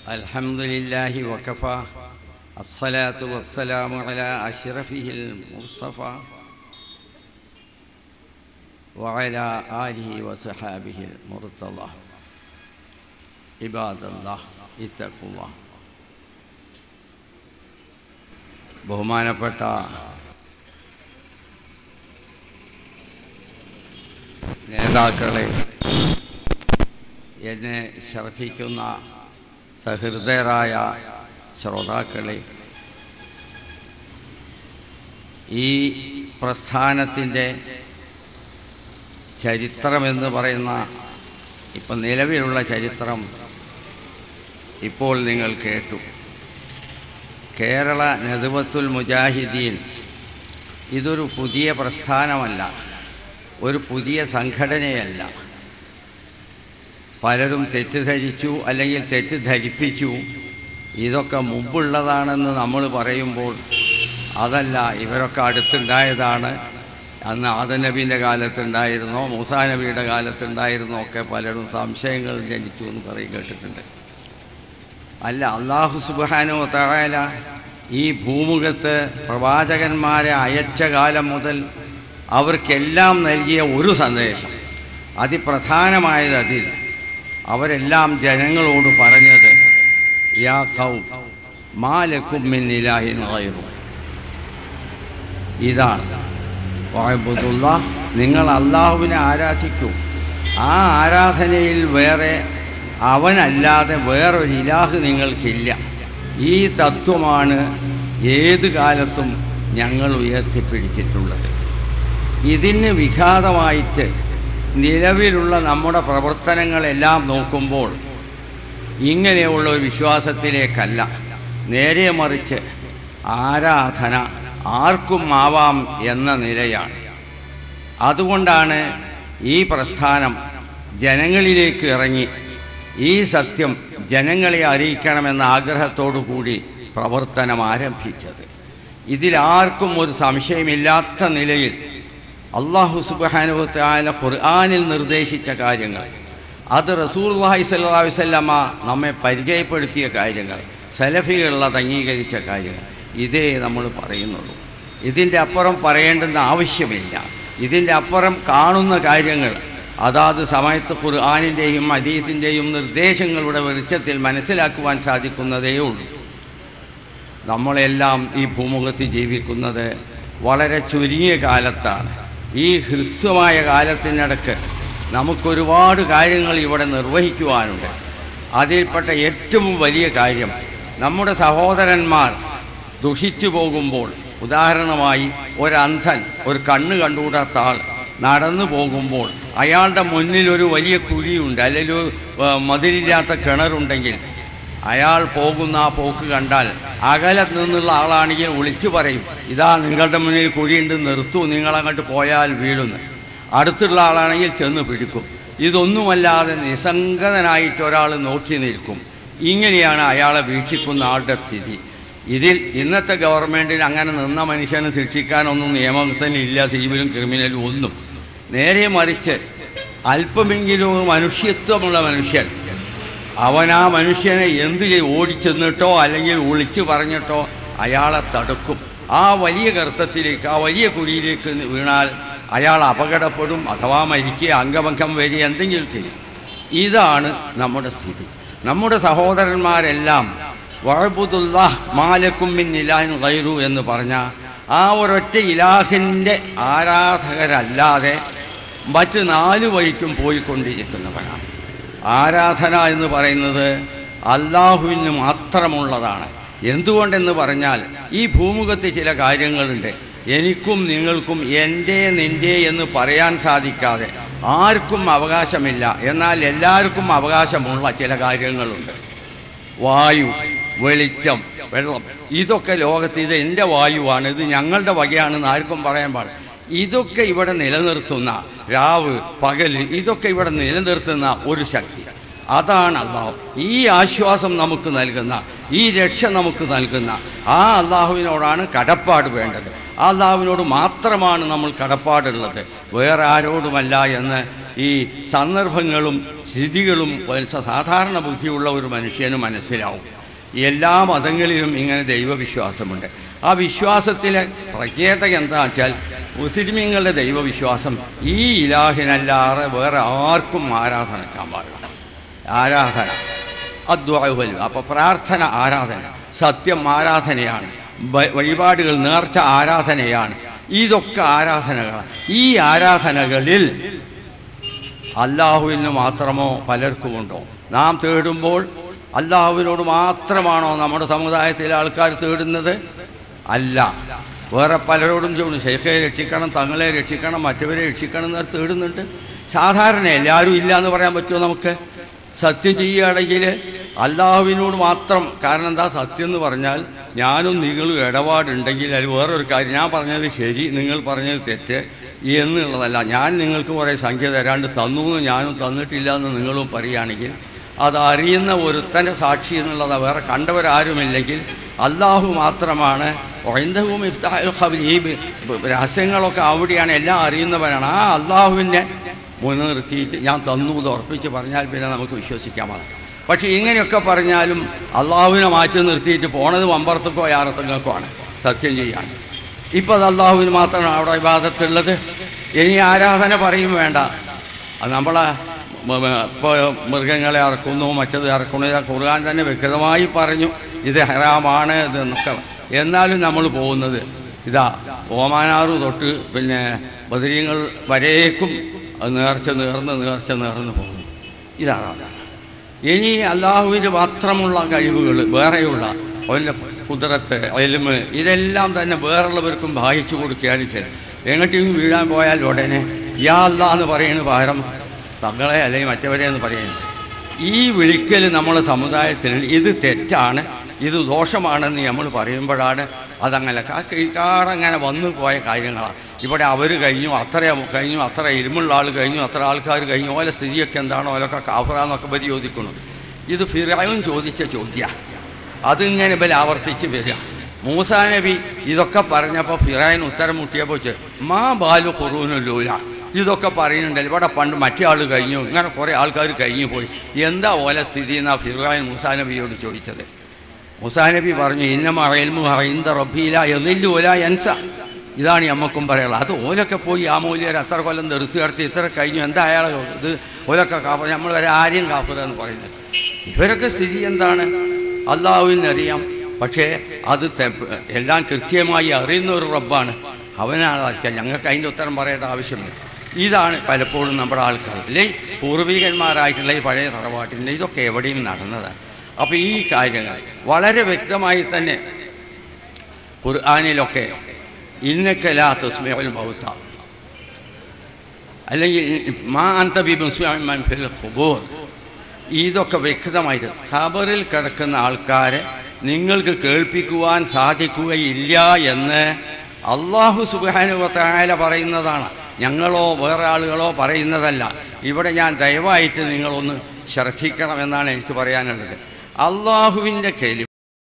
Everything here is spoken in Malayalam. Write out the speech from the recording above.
الحمد لله وكفى الصلاة والسلام على أشرفه المصطفى وعلى آله وصحابه المرتضى عباد الله اتقوا الله ബഹുമാനപ്പെട്ട നേതാക്കളെ എന്നെ ശ്രദ്ധിക്കുന്ന സഹൃദയരായ ശ്രോതാക്കളെ ഈ പ്രസ്ഥാനത്തിൻ്റെ ചരിത്രമെന്ന് പറയുന്ന ഇപ്പം നിലവിലുള്ള ചരിത്രം ഇപ്പോൾ നിങ്ങൾ കേട്ടു കേരള നദുവത്തുൽ മുജാഹിദീൻ ഇതൊരു പുതിയ പ്രസ്ഥാനമല്ല ഒരു പുതിയ സംഘടനയല്ല പലരും തെറ്റിദ്ധരിച്ചു അല്ലെങ്കിൽ തെറ്റിദ്ധരിപ്പിച്ചു ഇതൊക്കെ മുമ്പുള്ളതാണെന്ന് നമ്മൾ പറയുമ്പോൾ അതല്ല ഇവരൊക്കെ അടുത്തുണ്ടായതാണ് അന്ന് ആദനബീൻ്റെ കാലത്തുണ്ടായിരുന്നോ മൂസാ നബിയുടെ കാലത്തുണ്ടായിരുന്നോ ഒക്കെ പലരും സംശയങ്ങൾ ജനിച്ചു എന്ന് പറയും കേട്ടിട്ടുണ്ട് അല്ല അള്ളാഹു സുബാനോ തഴല ഈ ഭൂമുഖത്ത് പ്രവാചകന്മാരെ അയച്ച കാലം മുതൽ അവർക്കെല്ലാം നൽകിയ ഒരു സന്ദേശം അതിപ്രധാനമായത് അതിൽ അവരെല്ലാം ജനങ്ങളോട് പറഞ്ഞത് യാ കൗ മാലക്കും മിന്നിലാഹിൻ ഗൈറു ഇതാണ് വായ്പുതുള്ള നിങ്ങൾ അള്ളാഹുവിനെ ആരാധിക്കൂ ആ ആരാധനയിൽ വേറെ അവനല്ലാതെ വേറൊരു ഇലാഹ് നിങ്ങൾക്കില്ല ഈ തത്വമാണ് ഏത് കാലത്തും ഞങ്ങൾ ഉയർത്തിപ്പിടിച്ചിട്ടുള്ളത് ഇതിന് വിഘാതമായിട്ട് നിലവിലുള്ള നമ്മുടെ പ്രവർത്തനങ്ങളെല്ലാം നോക്കുമ്പോൾ ഇങ്ങനെയുള്ള ഒരു വിശ്വാസത്തിലേക്കല്ല നേരെ മറിച്ച് ആരാധന ആർക്കും ആവാം എന്ന നിലയാണ് അതുകൊണ്ടാണ് ഈ പ്രസ്ഥാനം ജനങ്ങളിലേക്ക് ഇറങ്ങി ഈ സത്യം ജനങ്ങളെ അറിയിക്കണമെന്ന ആഗ്രഹത്തോടു കൂടി പ്രവർത്തനം ആരംഭിച്ചത് ഇതിലാർക്കും ഒരു സംശയമില്ലാത്ത നിലയിൽ അള്ളാഹു സുബാനുവത്തായ ഖുർആാനിൽ നിർദ്ദേശിച്ച കാര്യങ്ങൾ അത് റസൂർലാഹി സല്ലാ വല്ലമ്മ നമ്മെ പരിചയപ്പെടുത്തിയ കാര്യങ്ങൾ സലഫികളിൽ അത് അംഗീകരിച്ച കാര്യങ്ങൾ ഇതേ നമ്മൾ പറയുന്നുള്ളൂ ഇതിൻ്റെ അപ്പുറം പറയേണ്ടുന്ന ആവശ്യമില്ല ഇതിൻ്റെ അപ്പുറം കാണുന്ന കാര്യങ്ങൾ അതാത് സമയത്ത് ഖുർആാനിൻ്റെയും അദീസിൻ്റെയും നിർദ്ദേശങ്ങളുടെ വെളിച്ചത്തിൽ മനസ്സിലാക്കുവാൻ സാധിക്കുന്നതേ ഉള്ളൂ നമ്മളെല്ലാം ഈ ഭൂമുഖത്ത് ജീവിക്കുന്നത് വളരെ ചുരുങ്ങിയ കാലത്താണ് ഈ ഹ്രസ്വമായ കാലത്തിനിടക്ക് നമുക്കൊരുപാട് കാര്യങ്ങൾ ഇവിടെ നിർവഹിക്കുവാനുണ്ട് അതിൽപ്പെട്ട ഏറ്റവും വലിയ കാര്യം നമ്മുടെ സഹോദരന്മാർ ദുഷിച്ചു പോകുമ്പോൾ ഉദാഹരണമായി ഒരന്ധൻ ഒരു കണ്ണ് കണ്ടുകൂടാത്ത ആൾ നടന്നു പോകുമ്പോൾ അയാളുടെ മുന്നിൽ ഒരു വലിയ കുഴിയുണ്ട് അല്ലെങ്കിൽ ഒരു ഏർ, മതിലില്ലാത്ത കിണറുണ്ടെങ്കിൽ അയാൾ പോകുന്ന ആ പോക്ക് കണ്ടാൽ അകലത്ത് നിന്നുള്ള ആളാണെങ്കിൽ വിളിച്ചു പറയും ഇതാ നിങ്ങളുടെ മുന്നിൽ കുഴിയുണ്ട് നിർത്തൂ നിങ്ങളങ്ങോട്ട് പോയാൽ വീഴുന്നു അടുത്തുള്ള ആളാണെങ്കിൽ ചെന്ന് പിടിക്കും ഇതൊന്നുമല്ലാതെ നിസ്സംഗതനായിട്ട് ഒരാൾ നോക്കി നിൽക്കും ഇങ്ങനെയാണ് അയാളെ വീക്ഷിക്കുന്ന ആളുടെ സ്ഥിതി ഇതിൽ ഇന്നത്തെ ഗവൺമെൻറ്റിന് അങ്ങനെ നിന്ന മനുഷ്യനെ ശിക്ഷിക്കാനൊന്നും നിയമത്തിനില്ല സിവിലും ക്രിമിനലും ഒന്നും നേരെ മറിച്ച് അല്പമെങ്കിലും മനുഷ്യത്വമുള്ള മനുഷ്യൻ അവൻ ആ മനുഷ്യനെ എന്ത് ചെയ്യും ഓടിച്ചെന്നിട്ടോ അല്ലെങ്കിൽ ഒളിച്ചു പറഞ്ഞിട്ടോ അയാളെ തടുക്കും ആ വലിയ ഗർത്തത്തിലേക്ക് ആ വലിയ കുഴിയിലേക്ക് വീണാൽ അയാൾ അപകടപ്പെടും അഥവാ മരിക്കുക അംഗഭംഗം വരിക എന്തെങ്കിലും ചെയ്യും ഇതാണ് നമ്മുടെ സ്ഥിതി നമ്മുടെ സഹോദരന്മാരെല്ലാം വഴബുദുല്ല മാലക്കുമ്മിൻ ഇലാഹിൻ ഗൈറു എന്ന് പറഞ്ഞ ആ ഒരൊറ്റ ഇലാഹിൻ്റെ ആരാധകരല്ലാതെ മറ്റ് നാല് വഴിക്കും പോയിക്കൊണ്ടിരിക്കുന്നവരാണ് ആരാധന എന്ന് പറയുന്നത് അള്ളാഹുവിന് മാത്രമുള്ളതാണ് എന്തുകൊണ്ടെന്ന് പറഞ്ഞാൽ ഈ ഭൂമുഖത്ത് ചില കാര്യങ്ങളുണ്ട് എനിക്കും നിങ്ങൾക്കും എൻ്റെ നിൻ്റെ എന്ന് പറയാൻ സാധിക്കാതെ ആർക്കും അവകാശമില്ല എന്നാൽ എല്ലാവർക്കും അവകാശമുള്ള ചില കാര്യങ്ങളുണ്ട് വായു വെളിച്ചം വെള്ളം ഇതൊക്കെ ലോകത്ത് ഇത് എൻ്റെ വായുവാണ് ഇത് ഞങ്ങളുടെ വകയാണെന്ന് ആർക്കും പറയാൻ പാടില്ല ഇതൊക്കെ ഇവിടെ നിലനിർത്തുന്ന രാവ് പകല് ഇതൊക്കെ ഇവിടെ നിലനിർത്തുന്ന ഒരു ശക്തി അതാണ് അള്ളാഹു ഈ ആശ്വാസം നമുക്ക് നൽകുന്ന ഈ രക്ഷ നമുക്ക് നൽകുന്ന ആ അള്ളാഹുവിനോടാണ് കടപ്പാട് വേണ്ടത് ആ അള്ളാഹുവിനോട് മാത്രമാണ് നമ്മൾ കടപ്പാടുള്ളത് വേറെ ആരോടുമല്ല എന്ന് ഈ സന്ദർഭങ്ങളും സ്ഥിതികളും ഒരു സാധാരണ ബുദ്ധിയുള്ള ഒരു മനുഷ്യന് മനസ്സിലാവും എല്ലാ മതങ്ങളിലും ഇങ്ങനെ ദൈവവിശ്വാസമുണ്ട് ആ വിശ്വാസത്തിലെ പ്രത്യേകത എന്താ വെച്ചാൽ മുസ്ലിമീങ്ങളുടെ ദൈവവിശ്വാസം ഈ ഇലാഹിനല്ലാതെ വേറെ ആർക്കും ആരാധനക്കാൻ പാടില്ല ആരാധന അദ്വാഹുവൽ അപ്പോൾ പ്രാർത്ഥന ആരാധന സത്യം ആരാധനയാണ് വ- വഴിപാടുകൾ നേർച്ച ആരാധനയാണ് ഇതൊക്കെ ആരാധനകളാണ് ഈ ആരാധനകളിൽ അള്ളാഹുവിന് മാത്രമോ പലർക്കുമുണ്ടോ നാം തേടുമ്പോൾ അള്ളാഹുവിനോട് മാത്രമാണോ നമ്മുടെ സമുദായത്തിലെ ആൾക്കാർ തേടുന്നത് അല്ല വേറെ പലരോടും ചോദിച്ചു ശേഖയെ രക്ഷിക്കണം തങ്ങളെ രക്ഷിക്കണം മറ്റവരെ രക്ഷിക്കണം എന്ന് തേടുന്നുണ്ട് സാധാരണ എല്ലാവരും ഇല്ല എന്ന് പറയാൻ പറ്റുമോ നമുക്ക് സത്യം ചെയ്യുകയാണെങ്കിൽ അള്ളാഹുവിനോട് മാത്രം കാരണം എന്താ സത്യം എന്ന് പറഞ്ഞാൽ ഞാനും നിങ്ങളും ഇടപാടുണ്ടെങ്കിൽ അത് വേറൊരു കാര്യം ഞാൻ പറഞ്ഞത് ശരി നിങ്ങൾ പറഞ്ഞത് തെറ്റ് എന്നുള്ളതല്ല ഞാൻ നിങ്ങൾക്ക് കുറേ സംഖ്യ തരാണ്ട് തന്നു എന്ന് ഞാനും തന്നിട്ടില്ല എന്ന് നിങ്ങളും പറയുകയാണെങ്കിൽ അത് അറിയുന്ന ഒരുത്തൻ്റെ സാക്ഷി എന്നുള്ളത് വേറെ കണ്ടവരാരുമില്ലെങ്കിൽ അള്ളാഹു മാത്രമാണ് ഒഴിന്തവും ഇഫ്താഹുൽ ഖബർ ഈ ബ- ബ- രഹസ്യങ്ങളൊക്കെ അവിടെയാണ് എല്ലാം അറിയുന്നവരാണ് ആ അള്ളാഹുവിനെ മുൻനിർത്തിയിട്ട് ഞാൻ തന്നു എന്ന് ഉറപ്പിച്ച് പറഞ്ഞാൽ പിന്നെ നമുക്ക് വിശ്വസിക്കാമത് പക്ഷേ ഇങ്ങനെയൊക്കെ പറഞ്ഞാലും അള്ളാഹുവിനെ മാറ്റി നിർത്തിയിട്ട് പോണത് വമ്പർത്തക്കോ യാറത്തങ്ങൾക്കോ ആണ് സത്യം ചെയ്യാൻ ഇപ്പോൾ അത് അള്ളാഹുവിന് മാത്രമാണ് അവിടെ വിവാദത്തുള്ളത് ഇനി ആരാധന പറയും വേണ്ട അത് നമ്മളെ ഇപ്പോൾ മൃഗങ്ങളെ ഇറക്കുന്നു മറ്റത് ഇറക്കുന്നു ഇത് ഖുർആൻ തന്നെ വ്യക്തമായി പറഞ്ഞു ഇത് ഹറാമാണ് ഇത് എന്നൊക്കെ എന്നാലും നമ്മൾ പോകുന്നത് ഇതാ ഓമാനാറ് തൊട്ട് പിന്നെ ബദരീങ്ങൾ വരേക്കും അത് നേർച്ച നേർന്ന് നേർച്ച നേർന്ന് പോകുന്നു ഇതാണ് അതാണ് ഇനി അള്ളാഹുവിന് മാത്രമുള്ള കഴിവുകൾ വേറെയുള്ള അവൻ്റെ കുതിരത്ത് എലുമ് ഇതെല്ലാം തന്നെ വേറുള്ളവർക്കും വായിച്ചു കൊടുക്കുകയാണ് ചെയ്തത് എങ്ങോട്ടെങ്കിലും വീഴാൻ പോയാൽ ഉടനെ യാ അല്ലാ എന്ന് പറയുന്ന പകരം തങ്ങളെ അല്ലെങ്കിൽ മറ്റവരെ എന്ന് പറയുന്നത് ഈ വിളിക്കൽ നമ്മളെ സമുദായത്തിൽ ഇത് തെറ്റാണ് ഇത് ദോഷമാണെന്ന് നമ്മൾ പറയുമ്പോഴാണ് അതങ്ങനെ കീഴ്ക്കാടങ്ങനെ വന്നു പോയ കാര്യങ്ങളാണ് ഇവിടെ അവർ കഴിഞ്ഞു അത്ര കഴിഞ്ഞു അത്ര ഇരുമുള്ള ആൾ കഴിഞ്ഞു അത്ര ആൾക്കാർ കഴിഞ്ഞു ഓലെ സ്ഥിതിയൊക്കെ എന്താണോ ഓലൊക്കെ കാഫറാന്നൊക്കെ ഇവർ ചോദിക്കുന്നു ഇത് ഫിറായും ചോദിച്ച ചോദ്യമാണ് അതിങ്ങനെ ഇവർ ആവർത്തിച്ച് വരിക മൂസാ നബി ഇതൊക്കെ പറഞ്ഞപ്പോൾ ഫിറായിന് ഉത്തരം മുട്ടിയപ്പോൾ ചോ- മാ ബാലു കുറൂനല്ലൂല ഇതൊക്കെ പറയുന്നുണ്ടല്ലോ ഇവിടെ പണ്ട് മറ്റേ ആൾ കഴിഞ്ഞു ഇങ്ങനെ കുറേ ആൾക്കാർ കഴിഞ്ഞു പോയി എന്താ ഓല സ്ഥിതി എന്നാ ഫിറായൻ മൂസാ നബിയോട് ചോദിച്ചത് മൂസാ നബി പറഞ്ഞു ഇന്നമു ഇന്ത റബ്ബീല എതില്ലൂല എൻസ ഇതാണ് നമ്മക്കും പറയാനുള്ളത് അത് ഓലൊക്കെ പോയി ആ മൂല്യർ അത്ര കൊല്ലം തെറിച്ച് കിടത്തി ഇത്ര കഴിഞ്ഞു എന്താ അയാളെ ഇത് ഓലൊക്കെ കാപ്പ നമ്മൾ വരെ ആരെയും കാപ്പുക എന്ന് പറയുന്നത് ഇവരൊക്കെ സ്ഥിതി എന്താണ് അള്ളാഹുവിനറിയാം പക്ഷേ അത് തെ- എല്ലാം കൃത്യമായി അറിയുന്ന ഒരു റബ്ബാണ് അവനാണ് ആൾക്കാർ ഞങ്ങൾക്ക് അതിൻ്റെ ഉത്തരം പറയേണ്ട ആവശ്യമില്ല ഇതാണ് പലപ്പോഴും നമ്മുടെ ആൾക്കാർ അല്ലേ പൂർവികന്മാരായിട്ടുള്ള ഈ പഴയ തറവാട്ടിൻ്റെ ഇതൊക്കെ എവിടെയും നടന്നതാണ് അപ്പോൾ ഈ കാര്യങ്ങൾ വളരെ വ്യക്തമായി തന്നെ ഖുർആാനിലൊക്കെ ഇന്നക്കലാ തസ്മിഉൽ മൗത്ത അല്ലെങ്കിൽ മാ അന്ത ബി മുസ്ലിം മൻ ഫിൽ ഖുബൂർ ഇതൊക്കെ വ്യക്തമായിട്ട് ഖബറിൽ കിടക്കുന്ന ആൾക്കാരെ നിങ്ങൾക്ക് കേൾപ്പിക്കുവാൻ സാധിക്കുകയില്ല എന്ന് അള്ളാഹു സുബാനുവത്തായ പറയുന്നതാണ് ഞങ്ങളോ വേറെ ആളുകളോ പറയുന്നതല്ല ഇവിടെ ഞാൻ ദയവായിട്ട് നിങ്ങളൊന്ന് ശ്രദ്ധിക്കണമെന്നാണ് എനിക്ക് പറയാനുള്ളത് അള്ളാഹുവിൻ്റെ കെലിമ